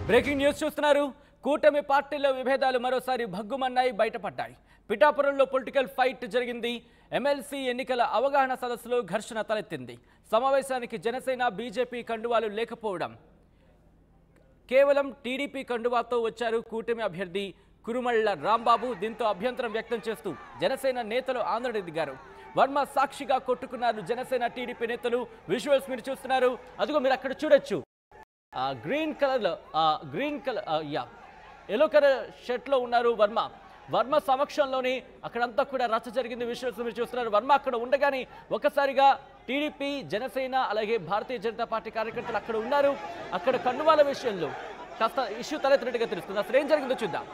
Breaking news చూస్తున్నారు కూటమి పార్టీలో విభేదాలు మరోసారి భగ్గుమన్నాయి బయటపడ్డాయి పిఠాపురంలో పొలిటికల్ ఫైట్ జరిగింది ఎమ్మెల్సీ ఎన్నికల అవగాహన సదస్సులో ఘర్షణ తలెత్తింది సమావేశానికి జనసేన బీజేపీ కండువాలు లేకపోవడం కేవలం టీడీపీ కండువాతో వచ్చారు కూటమి అభ్యర్థి కురుమళ్ళ రాంబాబు దీంతో అభ్యంతరం వ్యక్తం చేస్తూ జనసేన నేతలు ఆందోళన దిగారు వర్మ సాక్షిగా కొట్టుకున్నారు జనసేన టీడీపీ నేతలు విజువల్స్ మీరు చూస్తున్నారు అదిగో మీరు అక్కడ చూడొచ్చు ఆ గ్రీన్ కలర్లో ఆ గ్రీన్ కలర్ యా ఎల్లో కలర్ షర్ట్లో ఉన్నారు వర్మ వర్మ సమక్షంలోని అక్కడంతా కూడా రచ్చ జరిగింది విషయాలు మీరు చూస్తున్నారు వర్మ అక్కడ ఉండగానే ఒకసారిగా టీడీపీ జనసేన అలాగే భారతీయ జనతా పార్టీ కార్యకర్తలు అక్కడ ఉన్నారు అక్కడ కన్నువాల విషయంలో కాస్త ఇష్యూ తలెత్తినట్టుగా తెలుస్తుంది అసలు ఏం జరిగిందో చూద్దాం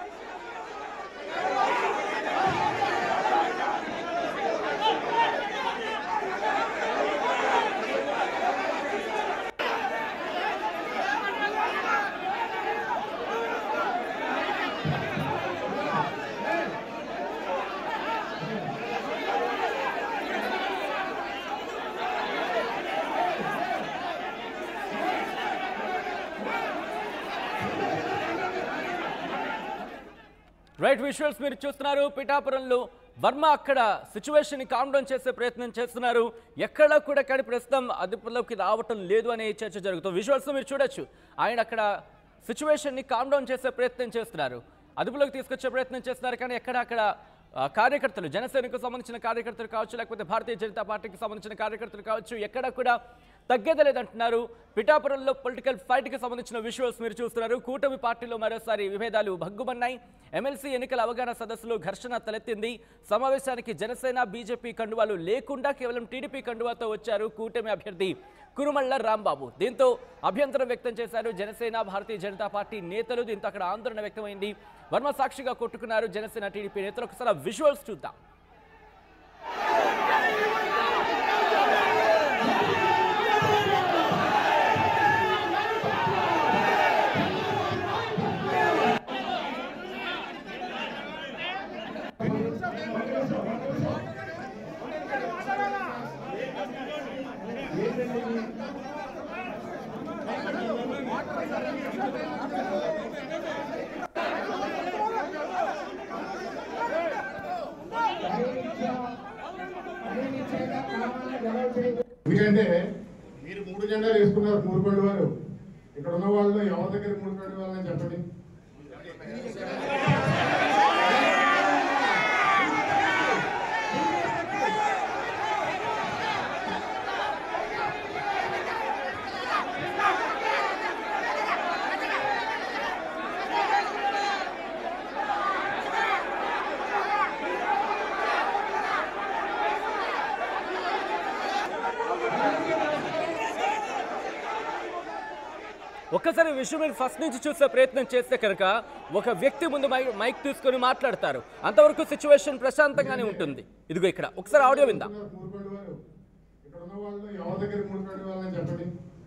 రైట్ విజువల్స్ మీరు చూస్తున్నారు పిఠాపురంలో వర్మ అక్కడ సిచ్యువేషన్ కామ్ డౌన్ చేసే ప్రయత్నం చేస్తున్నారు ఎక్కడ కూడా కానీ ప్రస్తుతం అదుపులోకి రావటం లేదు అనే చర్చ జరుగుతుంది విజువల్స్ మీరు చూడొచ్చు ఆయన అక్కడ సిచ్యువేషన్ ని కామ్ డౌన్ చేసే ప్రయత్నం చేస్తున్నారు అదుపులోకి తీసుకొచ్చే ప్రయత్నం చేస్తున్నారు కానీ ఎక్కడ అక్కడ ఆ, కార్యకర్తలు జనసేనకు సంబంధించిన కార్యకర్తలు కావచ్చు లేకపోతే భారతీయ జనతా పార్టీకి సంబంధించిన కార్యకర్తలు కావచ్చు ఎక్కడ కూడా తగ్గేది లేదంటున్నారు పిఠాపురంలో పొలిటికల్ ఫైట్కి సంబంధించిన విజువల్స్ మీరు చూస్తున్నారు కూటమి పార్టీలో మరోసారి విభేదాలు భగ్గుమన్నాయి ఎమ్మెల్సీ ఎన్నికల అవగాహన సదస్సులో ఘర్షణ తలెత్తింది సమావేశానికి జనసేన బీజేపీ కండువాలు లేకుండా కేవలం టీడీపీ కండువాతో వచ్చారు కూటమి అభ్యర్థి కురుమళ్ళ రాంబాబు దీంతో అభ్యంతరం వ్యక్తం చేశారు జనసేన భారతీయ జనతా పార్టీ నేతలు దీంతో అక్కడ ఆందోళన వ్యక్తమైంది వర్మ సాక్షిగా కొట్టుకున్నారు జనసేన టీడీపీ నేతలు ఒకసారి విజువల్స్ చూద్దాం ఎందుకంటే మీరు మూడు జెండాలు వేసుకున్నారు మూడు పండు వారు ఇక్కడ ఉన్న వాళ్ళు ఎవరి దగ్గర మూడు పండు వాళ్ళని చెప్పండి ఒక్కసారి విషయం మీరు ఫస్ట్ నుంచి చూసే ప్రయత్నం చేస్తే కనుక ఒక వ్యక్తి ముందు మై మైక్ తీసుకొని మాట్లాడతారు అంతవరకు సిచ్యువేషన్ ప్రశాంతంగానే ఉంటుంది ఇదిగో ఇక్కడ ఒకసారి ఆడియో విందాం మూడు పండు వారు ఇక్కడ ఉన్న వాళ్ళు ఎవరి దగ్గర మూడు పండు వాళ్ళని చెప్పండి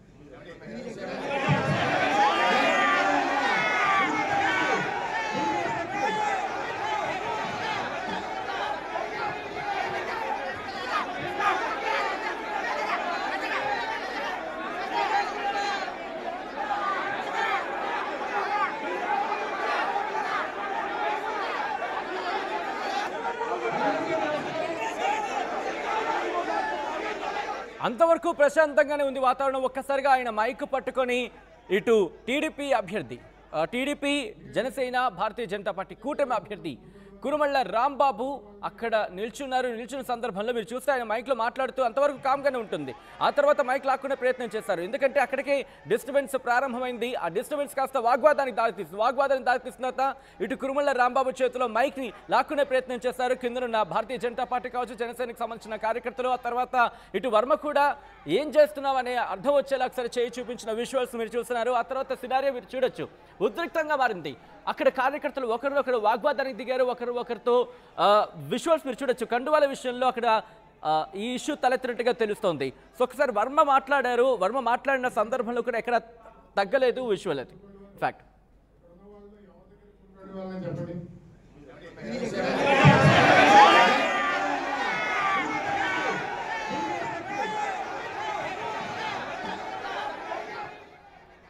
అంతవరకు ప్రశాంతంగానే ఉంది వాతావరణం ఒక్కసారిగా ఆయన మైక్ పట్టుకొని ఇటు టీడీపీ అభ్యర్థి ఆ, టీడీపీ జనసేన భారతీయ జనతా పార్టీ కూటమి అభ్యర్థి కురుమళ్ళ రాంబాబు అక్కడ నిల్చున్నారు నిల్చున్న సందర్భంలో మీరు చూస్తే ఆయన మైక్లో మాట్లాడుతూ అంతవరకు కామ్గానే ఉంటుంది ఆ తర్వాత మైక్ లాక్కునే ప్రయత్నం చేశారు ఎందుకంటే అక్కడికే డిస్టర్బెన్స్ ప్రారంభమైంది ఆ డిస్టర్బెన్స్ కాస్త వాగ్వాదానికి దారితీస్తుంది వాగ్వాదానికి దారితీస్తున్న తర్వాత ఇటు కురుమళ్ళ రాంబాబు చేతిలో మైక్ని లాక్కునే ప్రయత్నం చేశారు కిందనున్న భారతీయ జనతా పార్టీ కావచ్చు జనసేనకు సంబంధించిన కార్యకర్తలు ఆ తర్వాత ఇటు వర్మ కూడా ఏం చేస్తున్నావు అనే అర్థం వచ్చేలా ఒకసారి చేయి చూపించిన విజువల్స్ మీరు చూస్తున్నారు ఆ తర్వాత సినారియో మీరు చూడొచ్చు ఉద్రిక్తంగా మారింది అక్కడ కార్యకర్తలు ఒకరినొకరు వాగ్వాదానికి దిగారు ఒకరు ఒకరితో విజువల్స్ మీరు చూడొచ్చు కండువాల విషయంలో అక్కడ ఆ, ఈ ఇష్యూ తలెత్తినట్టుగా తెలుస్తోంది సో ఒకసారి వర్మ మాట్లాడారు వర్మ మాట్లాడిన సందర్భంలో కూడా ఎక్కడ తగ్గలేదు విజువల్ అది ఫ్యాక్ట్ మూడు పండు వాళ్ళని చెప్పండి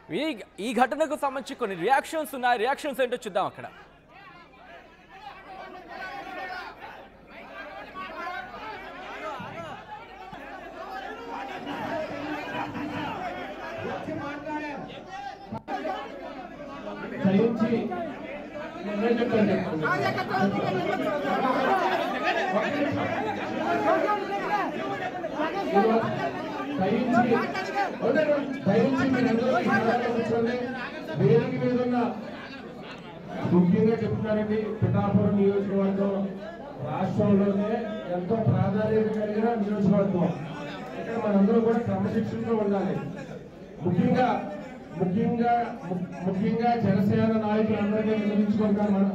ఈ ఈ ఘటనకు సంబంధించి కొన్ని రియాక్షన్స్ ఉన్నాయి రియాక్షన్స్ ఏంటో చూద్దాం అక్కడ దయించి నేనే చెప్తాను చెప్పండి. దయించి అవునండి, దయించి మీరందరూ ఈ స్థలంలో కూర్చోండి. వేదిక మీద ఉన్న ముఖ్యంగా చెప్తున్నానండి పిఠాపురం నియోజకవర్గం రాష్ట్రంలోనే ఎంతో ప్రాధాన్యత కలిగిన నియోజకవర్గం ఇక్కడ మనందరూ కూడా క్రమశిక్షణతో ఉండాలి ముఖ్యంగా ముఖ్యంగా ము- ముఖ్యంగా జనసేన నాయకులందరికీ వినిపించుకుంటాం మనం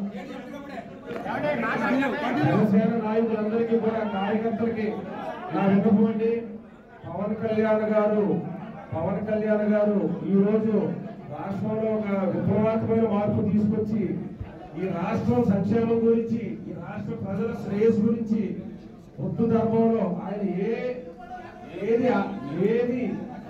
జనసేన నాయకులందరికీ కూడా కార్యకర్తలకి నా విన్నపండి పవన్ కళ్యాణ్ గారు పవన్ కళ్యాణ్ గారు ఈ రోజు రాష్ట్రంలో ఒక విప్లవాత్మకమైన మార్పు తీసుకొచ్చి ఈ రాష్ట్రం సంక్షేమం గురించి ఈ రాష్ట్ర ప్రజల శ్రేయస్సు గురించి బుద్ధ ధర్మంలో ఆయన ఏ ఏది ఏది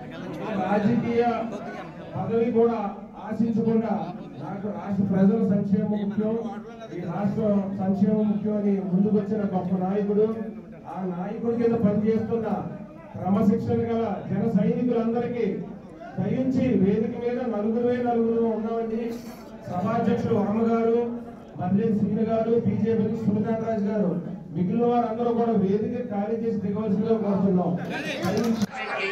రాజకీయ పదవి కూడా ఆశించకుండా నాకు రాష్ట్ర ప్రజల సంక్షేమం ముఖ్యం ఈ రాష్ట్ర సంక్షేమం ముఖ్యం అని ముందుకొచ్చిన గొప్ప నాయకుడు ఆ నాయకుడి కింద పనిచేస్తున్న క్రమశిక్షణ గల జన సైనికులందరికీ దయించి వేదిక మీద నలుగురే నలుగురు ఉన్నామండి సభాధ్యక్షుడు వర్మ గారు మల్లేని శ్రీను గారు బీజేపీ సుల్తాన్ రాజు గారు మిగిలిన వారందరూ కూడా వేదిక ఖాళీ చేసి దిగవలసిందిగా కోరుతున్నాం దయించి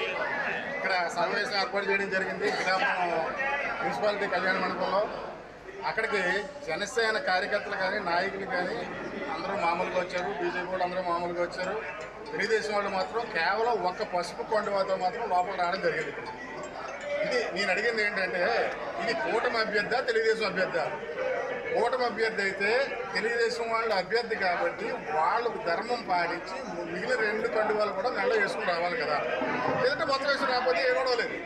ఇక్కడ సమావేశం ఏర్పాటు చేయడం జరిగింది గ్రామం మున్సిపాలిటీ కళ్యాణ మండపంలో అక్కడికి జనసేన కార్యకర్తలు కానీ నాయకులు కానీ అందరూ మామూలుగా వచ్చారు బీజేపీ వాళ్ళు అందరూ మామూలుగా వచ్చారు తెలుగుదేశం వాళ్ళు మాత్రం కేవలం ఒక్క పసుపు కొండవాతో మాత్రం లోపల రావడం జరిగింది ఇక్కడ ఇది నేను అడిగింది ఏంటంటే ఇది కూటమి అభ్యర్థి తెలుగుదేశం అభ్యర్థి కూటమి అభ్యర్థి అయితే తెలుగుదేశం వాళ్ళ అభ్యర్థి కాబట్టి వాళ్ళకు ధర్మం పాటించి మిగిలిన రెండు కండువాలు కూడా నెల వేసుకుని రావాలి కదా లేదంటే మొత్తం వేసుకుని రాకపోతే ఏ గొడవ లేదు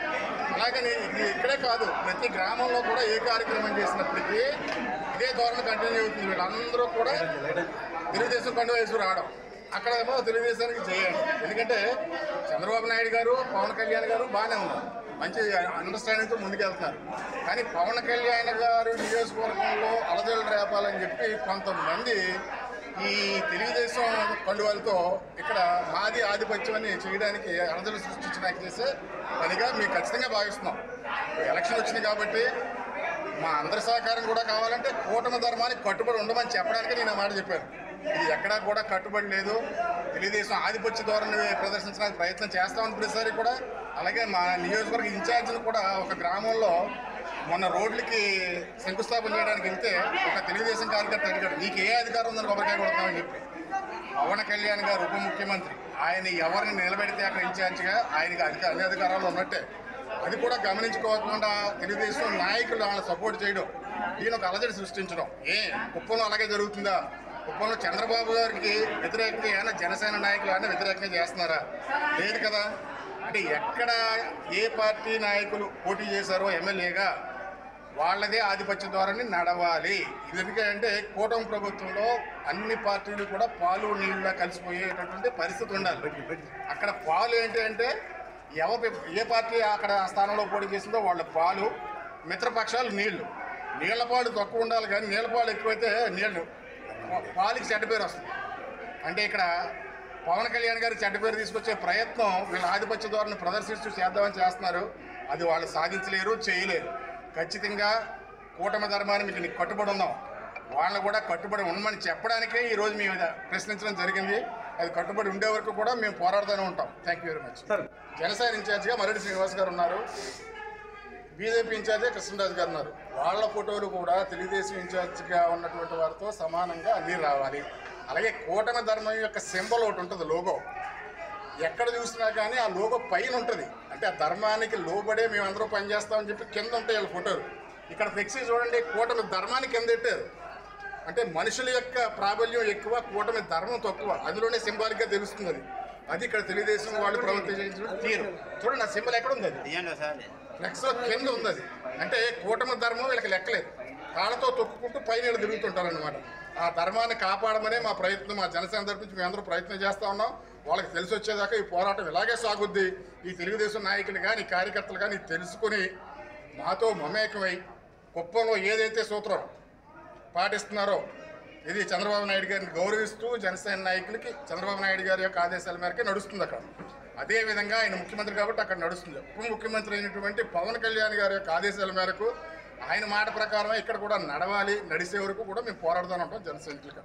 అలాగని ఇది ఇక్కడే కాదు ప్రతి గ్రామంలో కూడా ఏ కార్యక్రమం చేసినప్పటికీ ఇదే ధోరణి కంటిన్యూ అవుతుంది వీళ్ళందరూ కూడా తెలుగుదేశం కండువా వేసుకుని రావడం అక్కడేమో తెలుగుదేశానికి చేయండి ఎందుకంటే చంద్రబాబు నాయుడు గారు పవన్ కళ్యాణ్ గారు బాగానే ఉన్నారు మంచి అండర్స్టాండింగ్తో ముందుకెళ్తున్నారు కానీ పవన్ కళ్యాణ్ గారు నియోజకవర్గంలో అలజడులు రేపాలని చెప్పి కొంతమంది ఈ తెలుగుదేశం కండువాలతో ఇక్కడ మాది ఆధిపత్యం అని చేయడానికి అలజడులు సృష్టించడానికి చేసే పనిగా మేము ఖచ్చితంగా భావిస్తున్నాం ఎలక్షన్ వచ్చింది కాబట్టి మా అందరి సహకారం కూడా కావాలంటే కూటమి ధర్మానికి కట్టుబడి ఉండమని చెప్పడానికి నేను ఆ మాట చెప్పాను ఇది ఎక్కడా కూడా కట్టుబడి లేదు తెలుగుదేశం ఆధిపత్య ధోరణి ప్రదర్శించడానికి ప్రయత్నం చేస్తామని ప్రతిసారి కూడా అలాగే మా నియోజకవర్గ ఇన్ఛార్జిని కూడా ఒక గ్రామంలో మొన్న రోడ్లకి శంకుస్థాపన చేయడానికి వెళ్తే ఒక తెలుగుదేశం కార్యకర్త అడిగాడు నీకు ఏ అధికారం ఉందని కొబ్బరికాయ కొడతామని చెప్పి పవన్ కళ్యాణ్ గారు ఉప ముఖ్యమంత్రి ఆయన ఎవరిని నిలబెడితే అక్కడ ఇన్ఛార్జిగా ఆయనకి అధిక అన్ని అధికారాలు ఉన్నట్టే అది కూడా గమనించుకోకుండా తెలుగుదేశం నాయకులు వాళ్ళని సపోర్ట్ చేయడం ఈయన ఒక అలజడి సృష్టించడం ఏ కుప్పంలో అలాగే జరుగుతుందా కుప్పంలో చంద్రబాబు గారికి వ్యతిరేకంగా ఏమైనా జనసేన నాయకులు ఏమైనా వ్యతిరేకంగా చేస్తున్నారా లేదు కదా అంటే ఎక్కడ ఏ పార్టీ నాయకులు పోటీ చేశారో ఎమ్మెల్యేగా వాళ్ళదే ఆధిపత్య ధోరణి నడవాలి ఇది ఎందుకంటే కూటమి ప్రభుత్వంలో అన్ని పార్టీలు కూడా పాలు నీళ్ళ కలిసిపోయేటటువంటి పరిస్థితి ఉండాలి అక్కడ పాలు ఏంటి అంటే ఎవరు ఏ పార్టీ అక్కడ ఆ స్థానంలో పోటీ చేసిందో వాళ్ళ పాలు మిత్రపక్షాలు నీళ్లు నీళ్ల పాలు తక్కువ ఉండాలి కానీ నీళ్ళ పాలు ఎక్కువైతే నీళ్లు పా- పాలకి చెడ్డ పేరు వస్తుంది అంటే ఇక్కడ పవన్ కళ్యాణ్ గారి చెడ్డ పేరు తీసుకొచ్చే ప్రయత్నం వీళ్ళ ఆధిపత్య ధోరణి ప్రదర్శిస్తూ చేద్దామని చేస్తున్నారు అది వాళ్ళు సాధించలేరు చేయలేరు ఖచ్చితంగా కూటమి ధర్మాన్ని మీకు నీకు కట్టుబడి ఉన్నాం వాళ్ళని కూడా కట్టుబడి ఉండమని చెప్పడానికే ఈ రోజు మేము ఇది ప్రశ్నించడం జరిగింది అది కట్టుబడి ఉండే వరకు కూడా మేము పోరాడుతూనే ఉంటాం thank you very much Janasena ఇన్ఛార్జిగా మరెడ్డి శ్రీనివాస్ గారు ఉన్నారు బీజేపీ ఇన్ఛార్జే కృష్ణరాజు గారు ఉన్నారు వాళ్ళ ఫోటోలు కూడా తెలుగుదేశం ఇన్ఛార్జిగా ఉన్నటువంటి వారితో సమానంగా అన్నీ రావాలి అలాగే కూటమి ధర్మం యొక్క సింబల్ ఒకటి ఉంటుంది లోగో ఎక్కడ చూసినా కానీ ఆ లోగో పైన ఉంటుంది అంటే ఆ ధర్మానికి లోబడే మేమందరూ పనిచేస్తామని చెప్పి కింద ఉంటాయి వాళ్ళ ఫోటోలు ఇక్కడ ఫ్లెక్సీ చూడండి కూటమి ధర్మానికి కింద పెట్టారు అంటే మనుషుల యొక్క ప్రాబల్యం ఎక్కువ కూటమి ధర్మం తక్కువ అందులోనే సింబాలిక్గా తెలుస్తుంది అది అది ఇక్కడ తెలుగుదేశం వాళ్ళు ప్రవర్తించడం తీరు చూడండి ఆ సింబల్ ఎక్కడ ఉంది అది ఫ్లెక్స్ లో కింద ఉంది అది అంటే కూటమి ధర్మం వీళ్ళకి లెక్కలేదు కాళ్ళతో తొక్కుకుంటూ పైన వీళ్ళు తిరుగుతుంటారు అనమాట ఆ ధర్మాన్ని కాపాడమనే మా ప్రయత్నం మా జనసేన తరపు నుంచి మేమందరూ ప్రయత్నం చేస్తా ఉన్నాం వాళ్ళకి తెలిసి వచ్చేదాకా ఈ పోరాటం ఇలాగే సాగుద్ది ఈ తెలుగుదేశం నాయకులు కానీ కార్యకర్తలు కానీ తెలుసుకొని మాతో మమేకమై కుప్పంలో ఏదైతే సూత్రం పాటిస్తున్నారో ఇది చంద్రబాబు నాయుడు గారిని గౌరవిస్తూ జనసేన నాయకులకి చంద్రబాబు నాయుడు గారి యొక్క ఆదేశాల మేరకు నడుస్తుంది అక్కడ అదే విధంగా ఆయన ముఖ్యమంత్రి కాబట్టి అక్కడ నడుస్తుంది ఉప ముఖ్యమంత్రి అయినటువంటి పవన్ కళ్యాణ్ గారి యొక్క ఆదేశాల మేరకు ఆయన మాట ప్రకారం ఇక్కడ కూడా నడవాలి నడిసే వరకు కూడా మేము పోరాడుతూనే ఉంటాం జన సైనికులుగా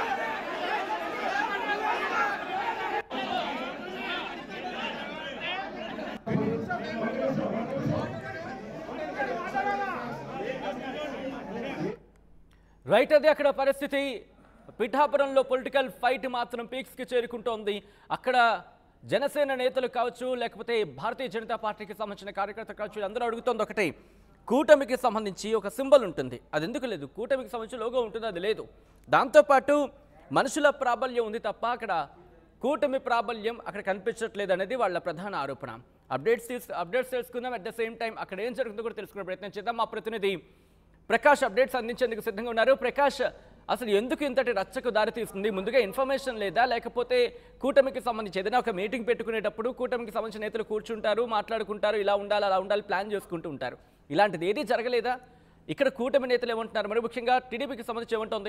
రైట్ అది అక్కడ పరిస్థితి పిఠాపురంలో పొలిటికల్ ఫైట్ మాత్రం పీక్స్కి చేరుకుంటోంది అక్కడ జనసేన నేతలు కావచ్చు లేకపోతే భారతీయ జనతా పార్టీకి సంబంధించిన కార్యకర్తలు కావచ్చు అందరూ అడుగుతోంది ఒకటే కూటమికి సంబంధించి ఒక సింబల్ ఉంటుంది అది ఎందుకు లేదు కూటమికి సంబంధించి లోగో ఉంటుంది అది లేదు దాంతోపాటు మనుషుల ప్రాబల్యం ఉంది తప్ప అక్కడ కూటమి ప్రాబల్యం అక్కడ కనిపించట్లేదు అనేది వాళ్ళ ప్రధాన ఆరోపణ అప్డేట్స్ తీసు అప్డేట్స్ తెలుసుకుందాం అట్ ద సేమ్ టైం అక్కడ ఏం జరుగుతుందో కూడా తెలుసుకునే ప్రయత్నం చేద్దాం మా ప్రతినిధి ప్రకాష్ అప్డేట్స్ అందించేందుకు సిద్ధంగా ఉన్నారు ప్రకాష్ అసలు ఎందుకు ఇంతటి రచ్చకు దారితీస్తుంది ముందుగా ఇన్ఫర్మేషన్ లేదా లేకపోతే కూటమికి సంబంధించి ఏదైనా ఒక మీటింగ్ పెట్టుకునేటప్పుడు కూటమికి సంబంధించిన నేతలు కూర్చుంటారు మాట్లాడుకుంటారు ఇలా ఉండాలి అలా ఉండాలి ప్లాన్ చేసుకుంటూ ఉంటారు ఇలాంటిది ఏదీ జరగలేదా ఇక్కడ కూటమి నేతలు ఏమంటున్నారు మరి ముఖ్యంగా టీడీపీకి సంబంధించి ఏమంటుంది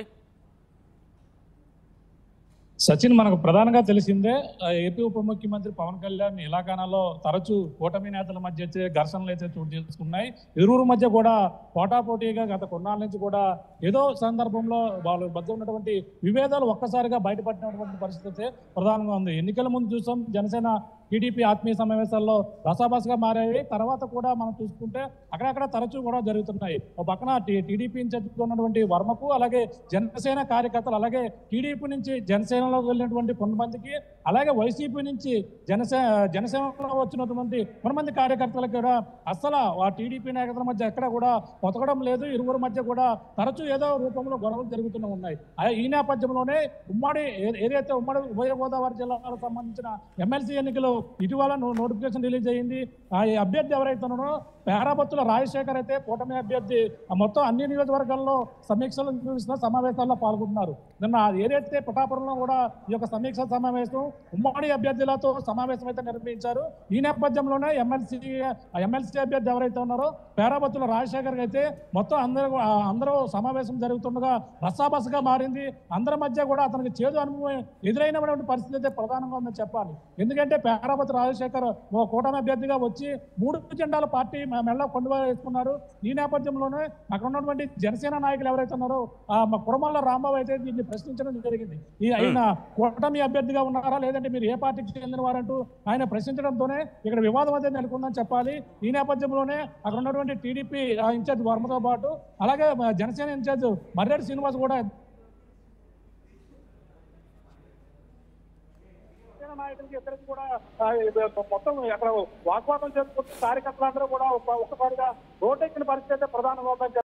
సచిన్ మనకు ప్రధానంగా తెలిసిందే ఆ, ఏపీ ఉప ముఖ్యమంత్రి పవన్ కళ్యాణ్ ఇలాకానాలో తరచూ కూటమి నేతల మధ్య అయితే ఘర్షణలు అయితే చోటు చేసుకున్నాయి ఇరువురు మధ్య కూడా పోటాపోటీగా గత కొన్నాళ్ళ నుంచి కూడా ఏదో సందర్భంలో వాళ్ళ మధ్య ఉన్నటువంటి విభేదాలు ఒక్కసారిగా బయటపడినటువంటి పరిస్థితి అయితే ప్రధానంగా ఉంది ఎన్నికల ముందు చూసాం జనసేన టీడీపీ ఆత్మీయ సమావేశాల్లో రసాబసగా మారాయి తర్వాత కూడా మనం చూసుకుంటే అక్కడక్కడ తరచూ కూడా జరుగుతున్నాయి ఒక పక్కన టీ- టీడీపీ ఇన్ఛార్జ్ ఉన్నటువంటి వర్మకు అలాగే జనసేన కార్యకర్తలు అలాగే టీడీపీ నుంచి జనసేనలోకి వెళ్ళినటువంటి కొంతమందికి అలాగే వైసీపీ నుంచి జనసే జనసేనలో వచ్చినటువంటి కొంతమంది కార్యకర్తలకు కూడా అస్సలు ఆ టీడీపీ నాయకుల మధ్య ఎక్కడ కూడా పొతకడం లేదు ఇరువురు మధ్య కూడా తరచూ ఏదో రూపంలో గొడవలు జరుగుతూనే ఉన్నాయి ఆ- ఈ నేపథ్యంలోనే ఉమ్మడి ఏ- ఏదైతే ఉమ్మడి ఉభయ గోదావరి జిల్లాలకు సంబంధించిన ఎమ్మెల్సీ ఎన్నికలు ఇటీవల నో- నోటిఫికేషన్ రిలీజ్ అయ్యింది ఆ అభ్యర్థి ఎవరైతే ఉన్నారో పేరాబత్తుల రాజశేఖర్ అయితే కూటమి అభ్యర్థి ఆ మొత్తం అన్ని నియోజకవర్గాల్లో సమీక్షలు నిర్వహిస్తున్న సమావేశాల్లో పాల్గొంటున్నారు నిన్న ఏదైతే పిఠాపురంలో కూడా ఈ యొక్క సమీక్ష సమావేశం ఉమ్మడి అభ్యర్థులతో సమావేశం అయితే నిర్వహించారు ఈ నేపథ్యంలోనే ఎమ్మెల్సీ ఎమ్మెల్సీ అభ్యర్థి ఎవరైతే ఉన్నారో పేరాబత్తుల రాజశేఖర్ అయితే మొత్తం అందరూ ఆ, అందరూ సమావేశం జరుగుతుండగా రసాబసగా మారింది అందరి మధ్య కూడా అతనికి చేదు అనుభవం ఎదురైనటువంటి పరిస్థితి అయితే ప్రధానంగా ఉందని చెప్పాలి ఎందుకంటే పేరాబత్తి రాజశేఖర్ ఓ కూటమి అభ్యర్థిగా వచ్చి మూడు జెండాల పార్టీ మె- మెల్ల కొండు వేసుకున్నారు ఈ నేపథ్యంలోనే అక్కడ ఉన్నటువంటి జనసేన నాయకులు ఎవరైతే ఉన్నారో ఆ మా కురమల్ల రాంబాబు అయితే దీన్ని ప్రశ్నించడం జరిగింది ఈ ఆయన కూటమి అభ్యర్థిగా ఉన్నారా లేదంటే మీరు ఏ పార్టీకి చెందిన వారంటూ ఆయన ప్రశ్నించడంతోనే ఇక్కడ వివాదం అయితే నెలకొందని చెప్పాలి ఈ నేపథ్యంలోనే అక్కడ ఉన్నటువంటి టీడీపీ ఇన్ఛార్జ్ వర్మతో పాటు అలాగే మా జనసేన ఇన్ఛార్జ్ మర్రెడ్డి శ్రీనివాస్ కూడా జనసేన నాయకులకి ఇద్దరికి కూడా ఆ, ఇది మొత్తం అక్కడ వాగ్వాదం చేసుకుంటూ కార్యకర్తలందరూ కూడా ఒక్క- ఒక్కసారిగా రోడ్డెక్కిన పరిస్థితి అయితే ప్రధానంగా ఉందని